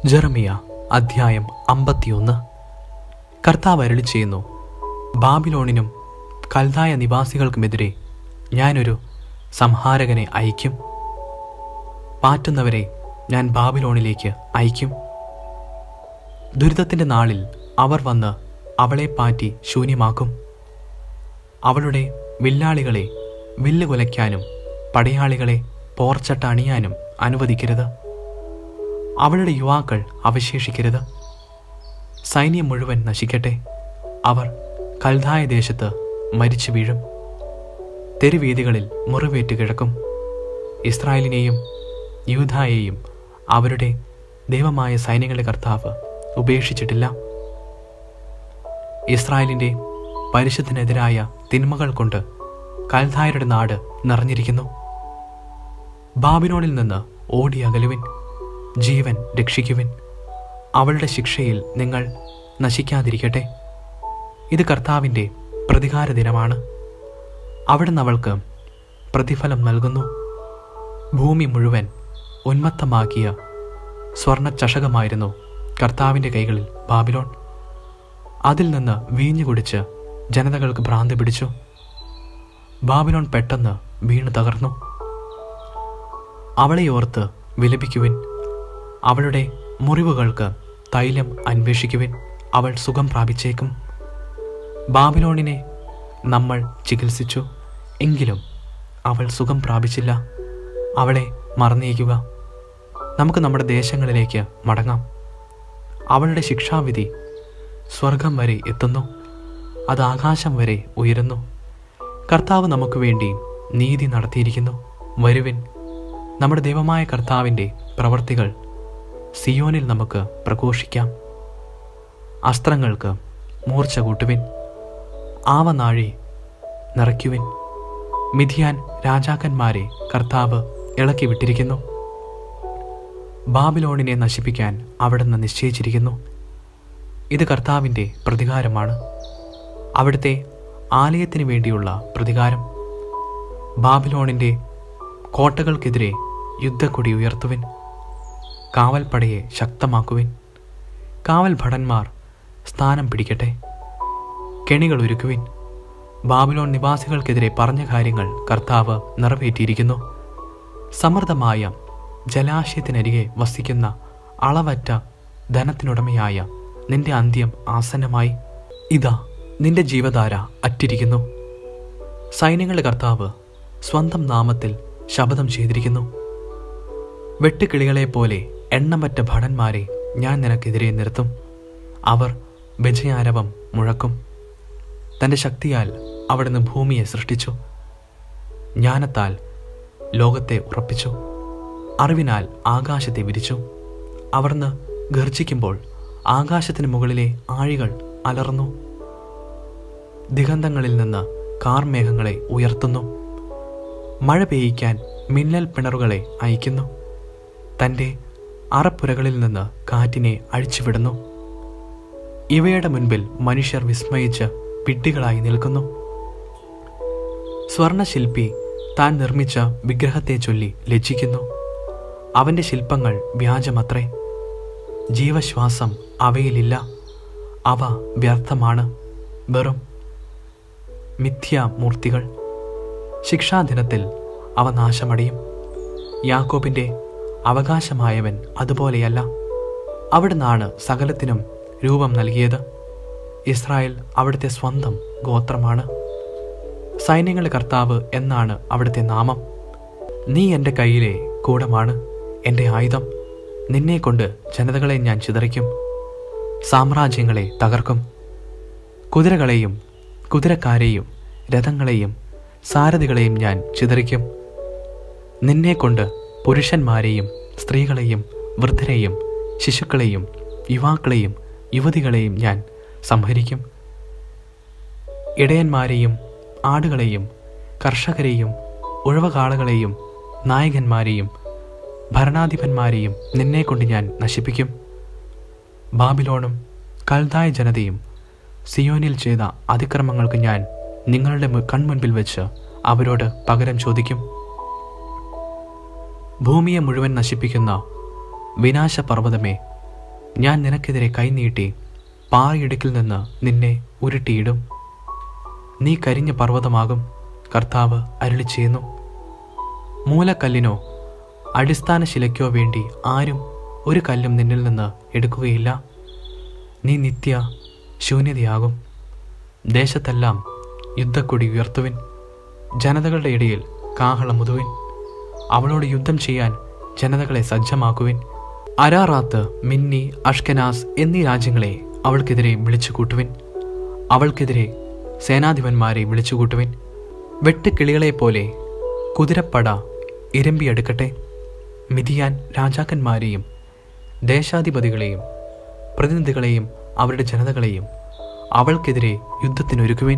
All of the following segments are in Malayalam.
ജെറമിയ അധ്യായം അമ്പത്തിയൊന്ന് കർത്താവ് അരുളി ചെയ്യുന്നു ബാബിലോണിനും കൽതായ നിവാസികൾക്കുമെതിരെ ഞാനൊരു സംഹാരകനെ അയക്കും പാറ്റുന്നവരെ ഞാൻ ബാബിലോണിലേക്ക് അയക്കും ദുരിതത്തിൻ്റെ നാളിൽ അവർ വന്ന് അവളെ പാറ്റി ശൂന്യമാക്കും അവളുടെ വില്ലാളികളെ വില്ല് കുലയ്ക്കാനും പടയാളികളെ പോർച്ചട്ട അണിയാനും അനുവദിക്കരുത് അവളുടെ യുവാക്കൾ അവശേഷിക്കരുത് സൈന്യം മുഴുവൻ നശിക്കട്ടെ അവർ കൽതായ ദേശത്ത് മരിച്ചു വീഴും തെരുവീതികളിൽ മുറിവേറ്റ് കിടക്കും ഇസ്രായേലിനെയും യൂധായെയും അവരുടെ ദൈവമായ സൈന്യങ്ങളുടെ കർത്താവ് ഉപേക്ഷിച്ചിട്ടില്ല ഇസ്രായേലിൻ്റെ പരിശുദ്ധനെതിരായ തിന്മകൾ കൊണ്ട് കൽതായരുടെ നാട് നിറഞ്ഞിരിക്കുന്നു ബാബിലോണിൽ നിന്ന് ഓടി അകലുവിൻ ജീവൻ രക്ഷിക്കുവിൻ അവളുടെ ശിക്ഷയിൽ നിങ്ങൾ നശിക്കാതിരിക്കട്ടെ ഇത് കർത്താവിൻ്റെ പ്രതികാര ദിനമാണ് അവിടുന്ന് അവൾക്ക് പ്രതിഫലം നൽകുന്നു ഭൂമി മുഴുവൻ ഉന്മത്തമാക്കിയ സ്വർണ്ണ ചഷകമായിരുന്നു കർത്താവിൻ്റെ കൈകളിൽ ബാബിലോൺ അതിൽ നിന്ന് വീഞ്ഞു കുടിച്ച് ജനതകൾക്ക് ഭ്രാന്തി പിടിച്ചു ബാബിലോൺ പെട്ടെന്ന് വീണു തകർന്നു അവളെ ഓർത്ത് വിലപിക്കുവിൻ അവളുടെ മുറിവുകൾക്ക് തൈലം അന്വേഷിക്കുവിൻ അവൾ സുഖം പ്രാപിച്ചേക്കും ബാബിലോണിനെ നമ്മൾ ചികിത്സിച്ചു എങ്കിലും അവൾ സുഖം പ്രാപിച്ചില്ല അവളെ മറന്നേക്കുക നമുക്ക് നമ്മുടെ ദേശങ്ങളിലേക്ക് മടങ്ങാം അവളുടെ ശിക്ഷാവിധി സ്വർഗം വരെ എത്തുന്നു അത് ആകാശം വരെ ഉയരുന്നു കർത്താവ് നമുക്ക് വേണ്ടി നീതി നടത്തിയിരിക്കുന്നു വരുവിൻ നമ്മുടെ ദൈവമായ കർത്താവിൻ്റെ പ്രവർത്തികൾ സിയോനിൽ നമുക്ക് പ്രഘോഷിക്കാം അസ്ത്രങ്ങൾക്ക് മൂർച്ച കൂട്ടുവിൻ ആവനാഴി നിറയ്ക്കുവിൻ മിഥിയാൻ രാജാക്കന്മാരെ കർത്താവ് ഇളക്കി വിട്ടിരിക്കുന്നു ബാബിലോണിനെ നശിപ്പിക്കാൻ അവിടുന്ന് നിശ്ചയിച്ചിരിക്കുന്നു ഇത് കർത്താവിൻ്റെ പ്രതികാരമാണ് അവിടുത്തെ ആലയത്തിന് വേണ്ടിയുള്ള പ്രതികാരം ബാബിലോണിൻ്റെ കോട്ടകൾക്കെതിരെ യുദ്ധക്കൊടി ഉയർത്തുവിൻ കാവൽപ്പടയെ ശക്തമാക്കുവിൻ കാവൽ ഭടന്മാർ സ്ഥാനം പിടിക്കട്ടെ കെണികൾ ഒരുക്കുവിൻ ബാബിലോൺ നിവാസികൾക്കെതിരെ പറഞ്ഞ കാര്യങ്ങൾ കർത്താവ് നിറവേറ്റിയിരിക്കുന്നു സമൃദ്ധമായ ജലാശയത്തിനരികെ വസിക്കുന്ന അളവറ്റ ധനത്തിനുടമയായ നിന്റെ അന്ത്യം ആസന്നമായി ഇതാ നിന്റെ ജീവധാര അറ്റിരിക്കുന്നു സൈന്യങ്ങളുടെ കർത്താവ് സ്വന്തം നാമത്തിൽ ശപഥം ചെയ്തിരിക്കുന്നു വെട്ടുകിളികളെ പോലെ എണ്ണമറ്റ ഭടന്മാരെ ഞാൻ നിനക്കെതിരെ നിർത്തും അവർ വിജയാരവം മുഴക്കും തൻ്റെ ശക്തിയാൽ അവിടുന്ന് ഭൂമിയെ സൃഷ്ടിച്ചു ജ്ഞാനത്താൽ ലോകത്തെ ഉറപ്പിച്ചു അറിവിനാൽ ആകാശത്തെ വിരിച്ചു അവിടുന്ന് ഗർജിക്കുമ്പോൾ ആകാശത്തിന് മുകളിലെ ആഴികൾ അലർന്നു ദിഗന്ധങ്ങളിൽ നിന്ന് കാർമേഘങ്ങളെ ഉയർത്തുന്നു മഴ പെയ്യിക്കാൻ മിന്നൽ പിണറുകളെ അയക്കുന്നു തൻ്റെ അറപ്പുരകളിൽ നിന്ന് കാറ്റിനെ അഴിച്ചുവിടുന്നു ഇവയുടെ മുൻപിൽ മനുഷ്യർ വിസ്മയിച്ച് വിഡ്ഢികളായി നിൽക്കുന്നു സ്വർണശില്പി താൻ നിർമ്മിച്ച വിഗ്രഹത്തെ ചൊല്ലി ലജ്ജിക്കുന്നു അവൻ്റെ ശില്പങ്ങൾ വ്യാജമത്രേ ജീവശ്വാസം അവയിലില്ല അവ വ്യർത്ഥമാണ് വെറും മിഥ്യാമൂർത്തികൾ ശിക്ഷാദിനത്തിൽ അവ നാശമടയും യാക്കോബിൻ്റെ അവകാശമായവൻ അതുപോലെയല്ല അവിടുന്നാണ് സകലത്തിനും രൂപം നൽകിയത് ഇസ്രായേൽ അവിടുത്തെ സ്വന്തം ഗോത്രമാണ് സൈന്യങ്ങളുടെ കർത്താവ് എന്നാണ് അവിടുത്തെ നാമം നീ എൻ്റെ കയ്യിലെ കൂടമാണ് എൻ്റെ ആയുധം നിന്നെ കൊണ്ട് ജനതകളെ ഞാൻ ചിതറിക്കും സാമ്രാജ്യങ്ങളെ തകർക്കും കുതിരകളെയും കുതിരക്കാരെയും രഥങ്ങളെയും സാരഥികളെയും ഞാൻ ചിതറിക്കും നിന്നെ കൊണ്ട് പുരുഷന്മാരെയും സ്ത്രീകളെയും വൃദ്ധരെയും ശിശുക്കളെയും യുവാക്കളെയും യുവതികളെയും ഞാൻ സംഹരിക്കും ഇടയന്മാരെയും ആടുകളെയും കർഷകരെയും ഉഴവകാളകളെയും നായകന്മാരെയും ഭരണാധിപന്മാരെയും നിന്നെക്കൊണ്ട് ഞാൻ നശിപ്പിക്കും ബാബിലോണും കൽതായ ജനതയും സിയോനിൽ ചെയ്ത അതിക്രമങ്ങൾക്ക് ഞാൻ നിങ്ങളുടെ മു- കൺമുൻപിൽ വെച്ച് അവരോട് പകരം ചോദിക്കും ഭൂമിയെ മുഴുവൻ നശിപ്പിക്കുന്ന വിനാശപർവ്വതമേ ഞാൻ നിനക്കെതിരെ കൈനീട്ടി പാറയിടുക്കിൽ നിന്ന് നിന്നെ ഉരുട്ടിയിടും നീ കരിഞ്ഞ പർവ്വതമാകും കർത്താവ് അരുളി ചെയ്യുന്നു മൂലക്കല്ലിനോ അടിസ്ഥാന ശിലയ്ക്കോ വേണ്ടി ആരും ഒരു കല്ലും നിന്നിൽ നിന്ന് എടുക്കുകയില്ല നീ നിത്യ ശൂന്യതയാകും ദേശത്തെല്ലാം യുദ്ധക്കൊടി ഉയർത്തുവിൻ ജനതകളുടെ ഇടയിൽ കാഹളം മുതുവിൻ അവളോട് യുദ്ധം ചെയ്യാൻ ജനതകളെ സജ്ജമാക്കുവിൻ അരാറാത്ത് മിന്നി അഷ്കനാസ് എന്നീ രാജ്യങ്ങളെ അവൾക്കെതിരെ വിളിച്ചുകൂട്ടുവിൻ അവൾക്കെതിരെ സേനാധിപന്മാരെ വിളിച്ചുകൂട്ടുവിൻ വെട്ടുകിളികളെപ്പോലെ കുതിരപ്പട ഇരമ്പിയെടുക്കട്ടെ മിതിയാൻ രാജാക്കന്മാരെയും ദേശാധിപതികളെയും പ്രതിനിധികളെയും അവരുടെ ജനതകളെയും അവൾക്കെതിരെ യുദ്ധത്തിനൊരുക്കുവിൻ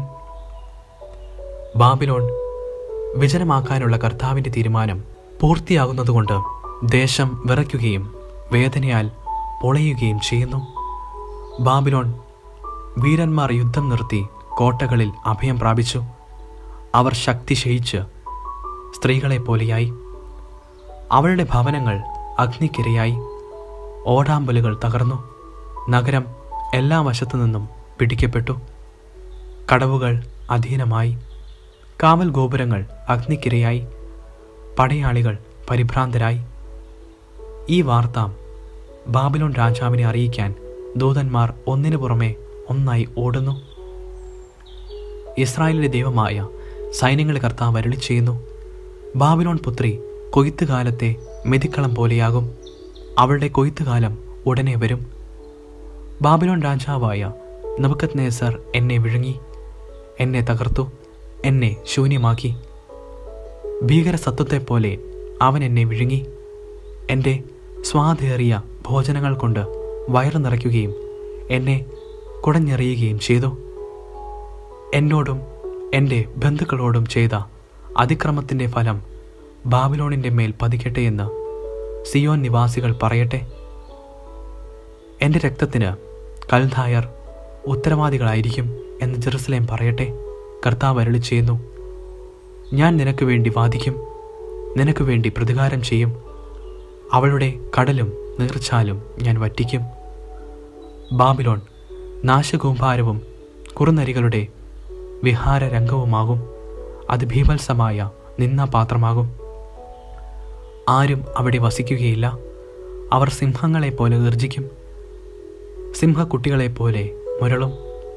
ബാബിലോൺ വിജനമാക്കാനുള്ള കർത്താവിൻ്റെ തീരുമാനം പൂർത്തിയാകുന്നതുകൊണ്ട് ദേശം വിറയ്ക്കുകയും വേദനയാൽ പൊളയുകയും ചെയ്യുന്നു ബാബിലോൺ വീരന്മാർ യുദ്ധം നിർത്തി കോട്ടകളിൽ അഭയം പ്രാപിച്ചു അവർ ശക്തി ക്ഷയിച്ച് സ്ത്രീകളെ പോലെയായി അവളുടെ ഭവനങ്ങൾ അഗ്നിക്കിരയായി ഓടാമ്പലുകൾ തകർന്നു നഗരം എല്ലാ വശത്തു നിന്നും പിടിക്കപ്പെട്ടു കടവുകൾ അധീനമായി കാവൽ ഗോപുരങ്ങൾ അഗ്നിക്കിരയായി പടയാളികൾ പരിഭ്രാന്തരായി ഈ വാർത്ത ബാബിലോൺ രാജാവിനെ അറിയിക്കാൻ ദൂതന്മാർ ഒന്നിനു പുറമെ ഒന്നായി ഓടുന്നു ഇസ്രായേലിന്റെ ദൈവമായ സൈന്യങ്ങളെ കർത്താവ് അരുളി ചെയ്യുന്നു ബാബിലോൺ പുത്രി കൊയ്ത്തുകാലത്തെ മെതിക്കളം പോലെയാകും അവളുടെ കൊയ്ത്തുകാലം ഉടനെ വരും ബാബിലോൺ രാജാവായ നബുക്കത് നേസർ എന്നെ വിഴുങ്ങി എന്നെ തകർത്തു എന്നെ ശൂന്യമാക്കി ഭീകര സത്വത്തെപ്പോലെ അവൻ എന്നെ വിഴുങ്ങി എൻ്റെ സ്വാദേറിയ ഭോജനങ്ങൾ കൊണ്ട് വയറു നിറയ്ക്കുകയും എന്നെ കുടഞ്ഞെറിയുകയും ചെയ്തു എന്നോടും എൻ്റെ ബന്ധുക്കളോടും ചെയ്ത അതിക്രമത്തിൻ്റെ ഫലം ബാബിലോണിൻ്റെ മേൽ പതിക്കട്ടെ എന്ന് സിയോൻ നിവാസികൾ പറയട്ടെ എൻ്റെ രക്തത്തിന് കൽധായർ ഉത്തരവാദികളായിരിക്കും എന്ന് ജെറുസലേം പറയട്ടെ കർത്താവ് അരുളി ചെയ്യുന്നു ഞാൻ നിനക്ക് വേണ്ടി വാദിക്കും നിനക്ക് വേണ്ടി പ്രതികാരം ചെയ്യും അവളുടെ കടലും നീർച്ചാലും ഞാൻ വറ്റിക്കും ബാബിലോൺ നാശകൂമ്പാരവും കുറുനരികളുടെ വിഹാരരംഗവുമാകും അത് ഭീവത്സമായ നിന്നാപാത്രമാകും ആരും അവിടെ വസിക്കുകയില്ല അവർ സിംഹങ്ങളെപ്പോലെ ഗർജിക്കും സിംഹക്കുട്ടികളെപ്പോലെ മുരളും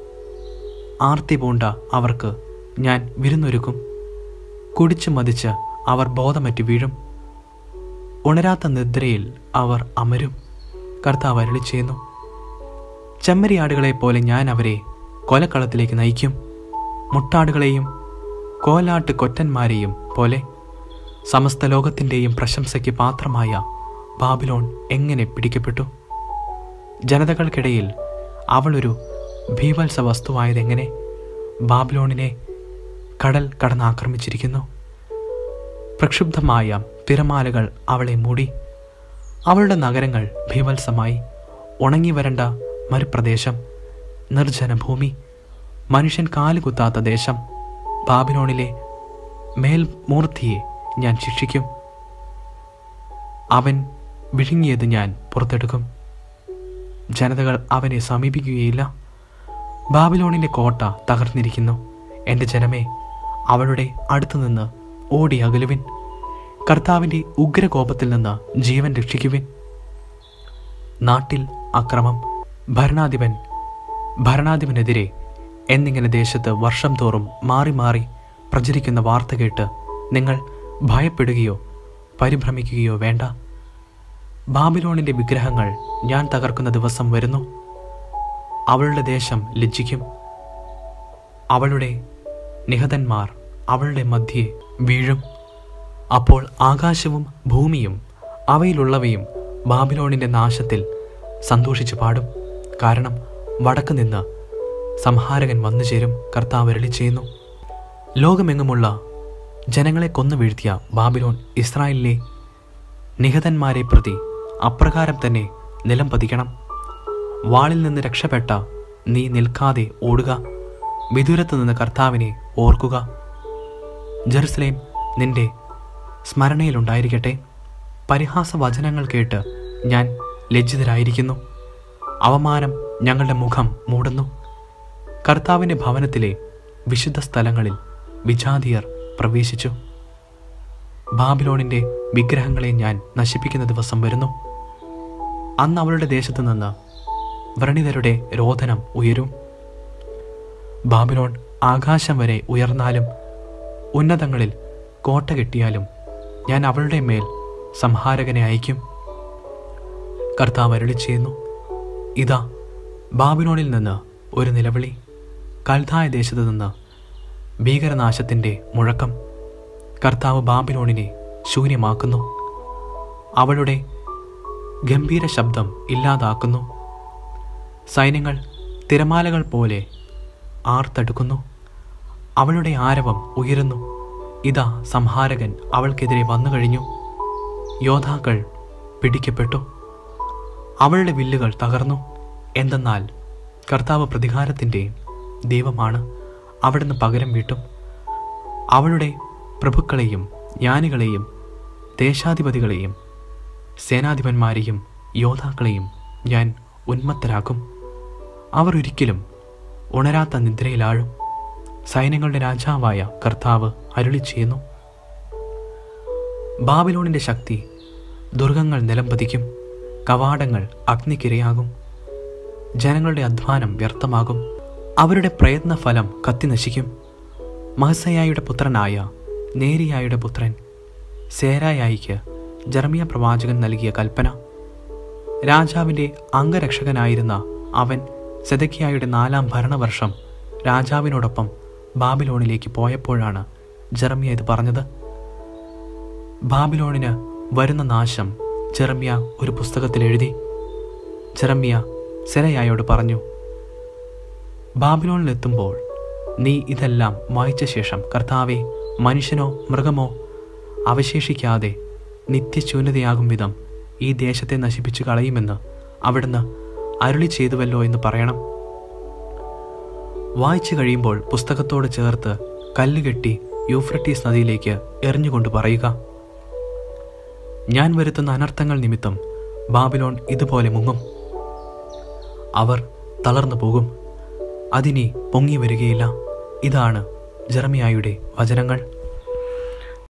ആർത്തി പൂണ്ട അവർക്ക് ഞാൻ വിരുന്നൊരുക്കും കുടിച്ചു മതിച്ച് അവർ ബോധമറ്റ് വീഴും ഉണരാത്ത നിദ്രയിൽ അവർ അമരും കർത്താവ് അരുളി ചെയ്യുന്നു ചെമ്മരിയാടുകളെപ്പോലെ ഞാൻ അവരെ കൊലക്കളത്തിലേക്ക് നയിക്കും മുട്ടാടുകളെയും കോലാട്ട് കൊറ്റന്മാരെയും പോലെ സമസ്ത ലോകത്തിൻ്റെയും പ്രശംസയ്ക്ക് പാത്രമായ ബാബിലോൺ എങ്ങനെ പിടിക്കപ്പെട്ടു ജനതകൾക്കിടയിൽ അവളൊരു ഭീവത്സ വസ്തുവായതെങ്ങനെ ബാബിലോണിനെ കടൽ കടന്നാക്രമിച്ചിരിക്കുന്നു പ്രക്ഷുബ്ധമായ തിരമാലകൾ അവളെ മൂടി അവളുടെ നഗരങ്ങൾ ഭീവത്സമായി ഉണങ്ങി വരണ്ട മരുപ്രദേശം നിർജ്ജന ഭൂമി മനുഷ്യൻ കാലുകുത്താത്ത ദേശം ബാബിലോണിലെ മേൽമൂർത്തിയെ ഞാൻ ശിക്ഷിക്കും അവൻ വിഴുങ്ങിയത് ഞാൻ പുറത്തെടുക്കും ജനതകൾ അവനെ സമീപിക്കുകയില്ല ബാബിലോണിന്റെ കോട്ട തകർന്നിരിക്കുന്നു എൻ്റെ ജനമേ അവളുടെ അടുത്തുനിന്ന് ഓടി അകലുവിൻ കർത്താവിൻ്റെ ഉഗ്രകോപത്തിൽ നിന്ന് ജീവൻ രക്ഷിക്കുവിൻ നാട്ടിൽ അക്രമം ഭരണാധിപൻ ഭരണാധിപനെതിരെ എന്നിങ്ങനെ ദേശത്ത് വർഷം തോറും മാറി മാറി പ്രചരിക്കുന്ന വാർത്ത കേട്ട് നിങ്ങൾ ഭയപ്പെടുകയോ പരിഭ്രമിക്കുകയോ വേണ്ട ബാബിലോണിന്റെ വിഗ്രഹങ്ങൾ ഞാൻ തകർക്കുന്ന ദിവസം വരുന്നു അവളുടെ ദേശം ലജ്ജിക്കും അവളുടെ നിഹതന്മാർ അവളുടെ മധ്യേ വീഴും അപ്പോൾ ആകാശവും ഭൂമിയും അവയിലുള്ളവയും ബാബിലോണിന്റെ നാശത്തിൽ സന്തോഷിച്ചു പാടും കാരണം വടക്ക് നിന്ന് സംഹാരകൻ വന്നു ചേരും കർത്താവ് അരുളി ചെയ്യുന്നു ലോകമെങ്ങുമുള്ള ജനങ്ങളെ കൊന്നു വീഴ്ത്തിയ ബാബിലോൺ ഇസ്രായേലിലെ നിഹതന്മാരെ പ്രതി അപ്രകാരം തന്നെ നിലം പതിക്കണം വാളിൽ നിന്ന് രക്ഷപ്പെട്ട നീ നിൽക്കാതെ ഓടുക വിദൂരത്ത് നിന്ന് കർത്താവിനെ ഓർക്കുക ജെറുസലേം നിന്റെ സ്മരണയിലുണ്ടായിരിക്കട്ടെ പരിഹാസ വചനങ്ങൾ കേട്ട് ഞാൻ ലജ്ജിതരായിരിക്കുന്നു അവമാനം ഞങ്ങളുടെ മുഖം മൂടുന്നു കർത്താവിൻ്റെ ഭവനത്തിലെ വിശുദ്ധ സ്ഥലങ്ങളിൽ വിജാതിയർ പ്രവേശിച്ചു ബാബിലോണിൻ്റെ വിഗ്രഹങ്ങളെ ഞാൻ നശിപ്പിക്കുന്ന ദിവസം വരുന്നു അന്ന് അവളുടെ ദേശത്തു നിന്ന് വ്രണിതരുടെ രോധനം ഉയരും ബാബിലോൺ ആകാശം വരെ ഉയർന്നാലും ഉന്നതങ്ങളിൽ കോട്ട കെട്ടിയാലും ഞാൻ അവളുടെ മേൽ സംഹാരകനെ അയക്കും കർത്താവ് അരുളി ചെയ്യുന്നു ഇതാ ബാബിലോണിൽ നിന്ന് ഒരു നിലവിളി കൽതായ ദേശത്ത് നിന്ന് ഭീകരനാശത്തിൻ്റെ മുഴക്കം കർത്താവ് ബാബിലോണിനെ ശൂന്യമാക്കുന്നു അവളുടെ ഗംഭീര ശബ്ദം ഇല്ലാതാക്കുന്നു സൈന്യങ്ങൾ തിരമാലകൾ പോലെ ആർത്തടുക്കുന്നു അവളുടെ ആരവം ഉയരുന്നു ഇതാ സംഹാരകൻ അവൾക്കെതിരെ വന്നു കഴിഞ്ഞു യോദ്ധാക്കൾ പിടിക്കപ്പെട്ടു അവളുടെ വില്ലുകൾ തകർന്നു എന്തെന്നാൽ കർത്താവ് പ്രതികാരത്തിൻ്റെ ദൈവമാണ് അവിടുന്ന് പകരം വീട്ടും അവളുടെ പ്രഭുക്കളെയും ജ്ഞാനികളെയും ദേശാധിപതികളെയും സേനാധിപന്മാരെയും യോദ്ധാക്കളെയും ഞാൻ ഉന്മത്തരാക്കും അവർ ഒരിക്കലും ഉണരാത്ത നിദ്രയിലാഴും സൈന്യങ്ങളുടെ രാജാവായ കർത്താവ് അരുളി ചെയ്യുന്നു ബാബിലോണിന്റെ ശക്തി ദുർഗങ്ങൾ നിലംപതിക്കും കവാടങ്ങൾ അഗ്നിക്കിരയാകും ജനങ്ങളുടെ അധ്വാനം വ്യർത്ഥമാകും അവരുടെ പ്രയത്നഫലം കത്തിനശിക്കും മഹസയായുടെ പുത്രനായ നേരിയായുടെ പുത്രൻ സേരായായിക്ക് ജർമിയ പ്രവാചകൻ നൽകിയ കൽപ്പന രാജാവിൻ്റെ അംഗരക്ഷകനായിരുന്ന അവൻ സെദക്കിയായുടെ നാലാം ഭരണവർഷം രാജാവിനോടൊപ്പം ബാബിലോണിലേക്ക് പോയപ്പോഴാണ് ജെറമ്യ ഇത് പറഞ്ഞത് ബാബിലോണിന് വരുന്ന നാശം ജെറമ്യ ഒരു പുസ്തകത്തിൽ എഴുതി ജെറമ്യ സെരയായോട് പറഞ്ഞു ബാബിലോണിലെത്തുമ്പോൾ നീ ഇതെല്ലാം വായിച്ച ശേഷം കർത്താവെ മനുഷ്യനോ മൃഗമോ അവശേഷിക്കാതെ നിത്യശൂന്യതയാകും വിധം ഈ ദേശത്തെ നശിപ്പിച്ചു കളയുമെന്ന് അവിടുന്ന് അരുളി ചെയ്തുവല്ലോ എന്ന് പറയണം വായിച്ചു കഴിയുമ്പോൾ പുസ്തകത്തോട് ചേർത്ത് കല്ലുകെട്ടി യൂഫ്രട്ടീസ് നദിയിലേക്ക് എറിഞ്ഞുകൊണ്ട് പറയുക ഞാൻ വരുത്തുന്ന അനർത്ഥങ്ങൾ നിമിത്തം ബാബിലോൺ ഇതുപോലെ മുങ്ങും അവർ തളർന്നു പോകും അതിനി പൊങ്ങി വരികയില്ല ഇതാണ് ജെറമിയായുടെ വചനങ്ങൾ